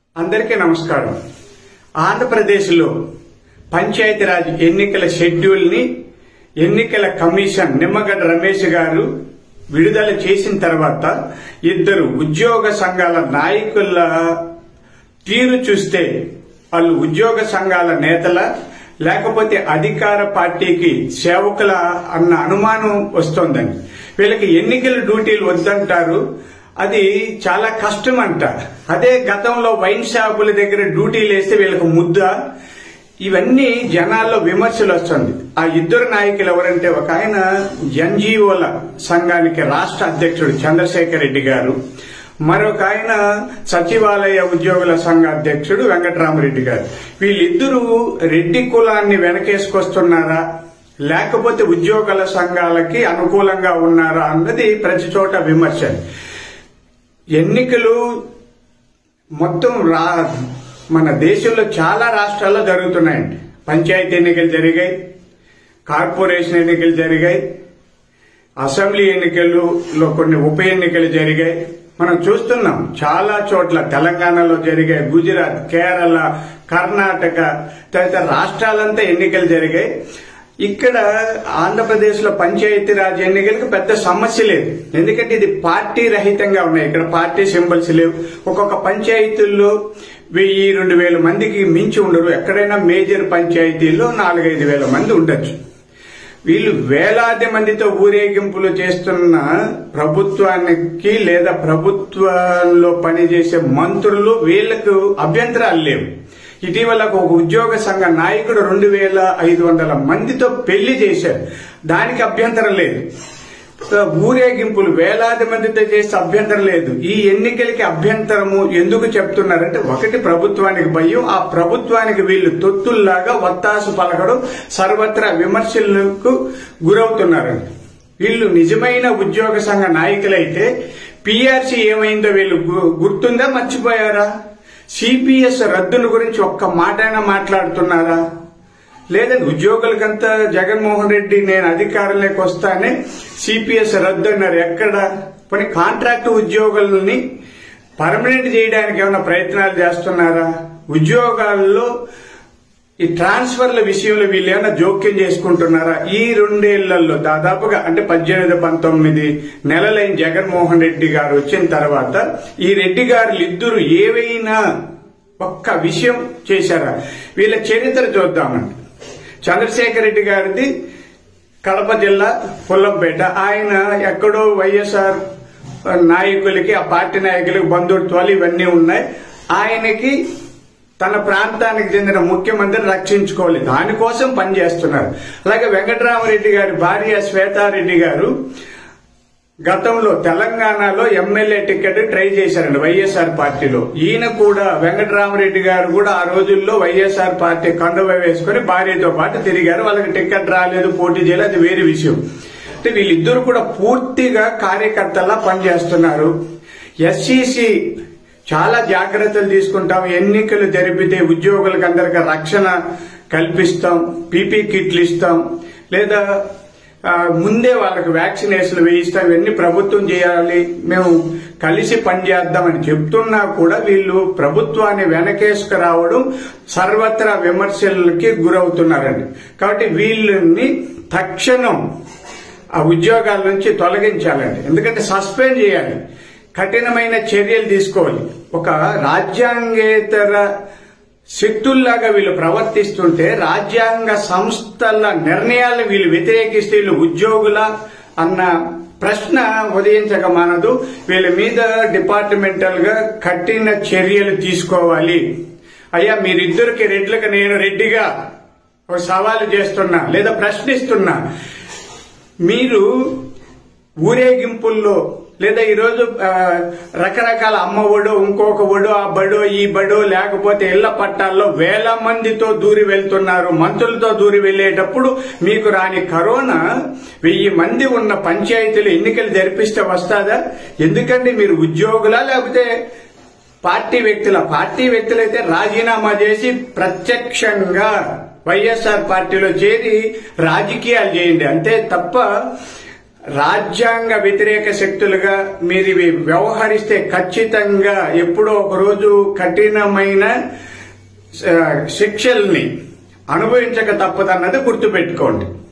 అందరికీ నమస్కారం ఆంధ్రప్రదేశ్లో పంచాయతీరాజ్ ఎన్నికల షెడ్యూల్ ని ఎన్నికల కమిషన్ నిమ్మగడ్డ రమేష్ గారు విడుదల చేసిన తర్వాత ఇద్దరు ఉద్యోగ సంఘాల నాయకుల తీరు చూస్తే వాళ్ళు ఉద్యోగ సంఘాల నేతల లేకపోతే అధికార పార్టీకి సేవకుల అన్న అనుమానం వస్తోందని వీళ్ళకి ఎన్నికల డ్యూటీలు వద్దంటారు అది చాలా కష్టం అంట అదే గతంలో వైన్ షాపుల దగ్గర డ్యూటీలు వేస్తే వీళ్ళకి ముద్ద ఇవన్నీ జనాల్లో విమర్శలు వస్తుంది ఆ ఇద్దరు నాయకులు ఎవరంటే ఒక ఆయన ఎన్జిఓల సంఘానికి రాష్ట్ర అధ్యక్షుడు చంద్రశేఖర్ రెడ్డి గారు మరొక ఆయన సచివాలయ ఉద్యోగుల సంఘ అధ్యక్షుడు వెంకటరామరెడ్డి గారు వీళ్ళిద్దరూ రెడ్డి కులాన్ని వెనకేసుకొస్తున్నారా లేకపోతే ఉద్యోగుల సంఘాలకి అనుకూలంగా ఉన్నారా అన్నది ప్రతి చోట విమర్శ ఎన్నికలు మొత్తం రా మన దేశంలో చాలా రాష్ట్రాల్లో జరుగుతున్నాయండి పంచాయతీ ఎన్నికలు జరిగాయి కార్పొరేషన్ ఎన్నికలు జరిగాయి అసెంబ్లీ ఎన్నికల్లో కొన్ని ఉప ఎన్నికలు జరిగాయి మనం చూస్తున్నాం చాలా చోట్ల తెలంగాణలో జరిగాయి గుజరాత్ కేరళ కర్ణాటక తదితర రాష్ట్రాలంతా ఎన్నికలు జరిగాయి ఇక్కడ ఆంధ్రప్రదేశ్ లో పంచాయతీరాజ్ ఎన్నికలకు పెద్ద సమస్య లేదు ఎందుకంటే ఇది పార్టీ రహితంగా ఉన్నాయి ఇక్కడ పార్టీ సింబల్స్ లేవు ఒక్కొక్క పంచాయతీల్లో వెయ్యి రెండు వేల మందికి మించి ఉండరు ఎక్కడైనా మేజర్ పంచాయతీల్లో నాలుగైదు వేల మంది ఉండొచ్చు వీళ్ళు వేలాది మందితో ఊరేగింపులు చేస్తున్న ప్రభుత్వానికి లేదా ప్రభుత్వంలో పనిచేసే మంత్రులు వీళ్లకు అభ్యంతరాలు లేవు ఇటీవల ఒక ఉద్యోగ సంఘ నాయకుడు రెండు వేల ఐదు వందల మందితో పెళ్లి చేశారు దానికి అభ్యంతరం లేదు ఊరేగింపులు వేలాది మందితో చేస్తే అభ్యంతరం లేదు ఈ ఎన్నికలకి అభ్యంతరము ఎందుకు చెప్తున్నారంటే ఒకటి ప్రభుత్వానికి భయం ఆ ప్రభుత్వానికి వీళ్ళు తొత్తుల్లాగా వత్తాసు పలకడం సర్వత్రా విమర్శలకు గురవుతున్నారండి వీళ్ళు నిజమైన ఉద్యోగ సంఘ నాయకులైతే పిఆర్సీ ఏమైందో వీళ్ళు గు- గుర్తుందా మర్చిపోయారా సిపిఎస్ రద్దుల గురించి ఒక్క మాటైనా మాట్లాడుతున్నారా లేదండి ఉద్యోగులకంతా జగన్మోహన్ రెడ్డి నేను అధికారంలోకి వస్తానే సిపిఎస్ రద్దు అన్నారు ఎక్కడ కొన్ని కాంట్రాక్ట్ ఉద్యోగులని పర్మనెంట్ చేయడానికి ఏమైనా ప్రయత్నాలు చేస్తున్నారా ఉద్యోగాల్లో ఈ ట్రాన్స్ఫర్ల విషయంలో వీళ్ళు ఏమైనా జోక్యం చేసుకుంటున్నారా ఈ రెండేళ్లలో దాదాపుగా అంటే పద్దెనిమిది పంతొమ్మిది నెలలైన జగన్మోహన్ రెడ్డి గారు వచ్చిన తర్వాత ఈ రెడ్డి గారు ఇద్దరు ఏవైనా ఒక్క విషయం చేశారా వీళ్ళ చరిత్ర చూద్దామండి చంద్రశేఖర్ రెడ్డి గారిది కడప జిల్లా పుల్లంపేట ఆయన ఎక్కడో వైఎస్ఆర్ నాయకులకి ఆ పార్టీ నాయకులకి బంధుత్వాలు ఇవన్నీ ఉన్నాయి ఆయనకి తన ప్రాంతానికి చెందిన ముఖ్యమంత్రిని రక్షించుకోవాలి దానికోసం పనిచేస్తున్నారు అలాగే వెంకటరామరెడ్డి గారి భార్య శ్వేతారెడ్డి గారు గతంలో తెలంగాణలో ఎమ్మెల్యే టికెట్ ట్రై చేశారండి వైఎస్ఆర్ పార్టీలో ఈయన కూడా వెంకటరామరెడ్డి గారు కూడా ఆ రోజుల్లో వైఎస్ఆర్ పార్టీ కండువ వేసుకుని భార్యతో పాటు తిరిగారు వాళ్ళకి టికెట్ రాలేదు పోటీ చేయలేదు అది వేరే విషయం అంటే వీళ్ళిద్దరు కూడా పూర్తిగా కార్యకర్తలా పనిచేస్తున్నారు ఎస్సీసీ చాలా జాగ్రత్తలు తీసుకుంటాం ఎన్నికలు జరిపితే ఉద్యోగులకు అందరికీ రక్షణ కల్పిస్తాం పీపీ కిట్లు ఇస్తాం లేదా ఆ, ముందే వాళ్ళకి వ్యాక్సినేషన్ వేయిస్తాం ఇవన్నీ ప్రభుత్వం చేయాలి మేము కలిసి పనిచేద్దామని చెప్తున్నా కూడా వీళ్ళు ప్రభుత్వాన్ని వెనకేసుకు రావడం సర్వత్రా విమర్శలకి గురవుతున్నారండి కాబట్టి వీళ్ళని తక్షణం ఆ ఉద్యోగాల నుంచి తొలగించాలండి ఎందుకంటే సస్పెండ్ చేయాలి కఠినమైన చర్యలు తీసుకోవాలి ఒక రాజ్యాంగేతర శక్తుల్లాగా వీళ్ళు ప్రవర్తిస్తుంటే రాజ్యాంగ సంస్థల నిర్ణయాలను వీళ్ళు వ్యతిరేకిస్తే వీళ్ళు ఉద్యోగుల అన్న ప్రశ్న ఉదయించక మానదు వీళ్ళ మీద డిపార్ట్మెంటల్ గా కఠిన చర్యలు తీసుకోవాలి అయ్యా మీరిద్దరికి రెడ్లకు నేను రెడ్డిగా ఒక సవాలు చేస్తున్నా లేదా ప్రశ్నిస్తున్నా మీరు ఊరేగింపుల్లో లేదా ఈరోజు ఆ, రకరకాల అమ్మ ఒడో ఇంకొక ఒడో ఆ బడో ఈ బడో లేకపోతే ఇళ్ల పట్టాల్లో వేల మందితో దూరి వెళ్తున్నారు మంత్రులతో దూరి వెళ్లేటప్పుడు మీకు రాని కరోనా వెయ్యి మంది ఉన్న పంచాయతీలు ఎన్నికలు జరిపిస్తే వస్తాదా ఎందుకంటే మీరు ఉద్యోగులా లేకపోతే పార్టీ వ్యక్తుల పార్టీ వ్యక్తులైతే రాజీనామా చేసి ప్రత్యక్షంగా వైఎస్ఆర్ పార్టీలో చేరి రాజకీయాలు చేయండి అంతే తప్ప రాజ్యాంగ వ్యతిరేక శక్తులుగా మీరు ఇవి వ్యవహరిస్తే ఖచ్చితంగా ఎప్పుడో ఒక రోజు కఠినమైన ఆ, శిక్షల్ని అనుభవించక తప్పదన్నది గుర్తుపెట్టుకోండి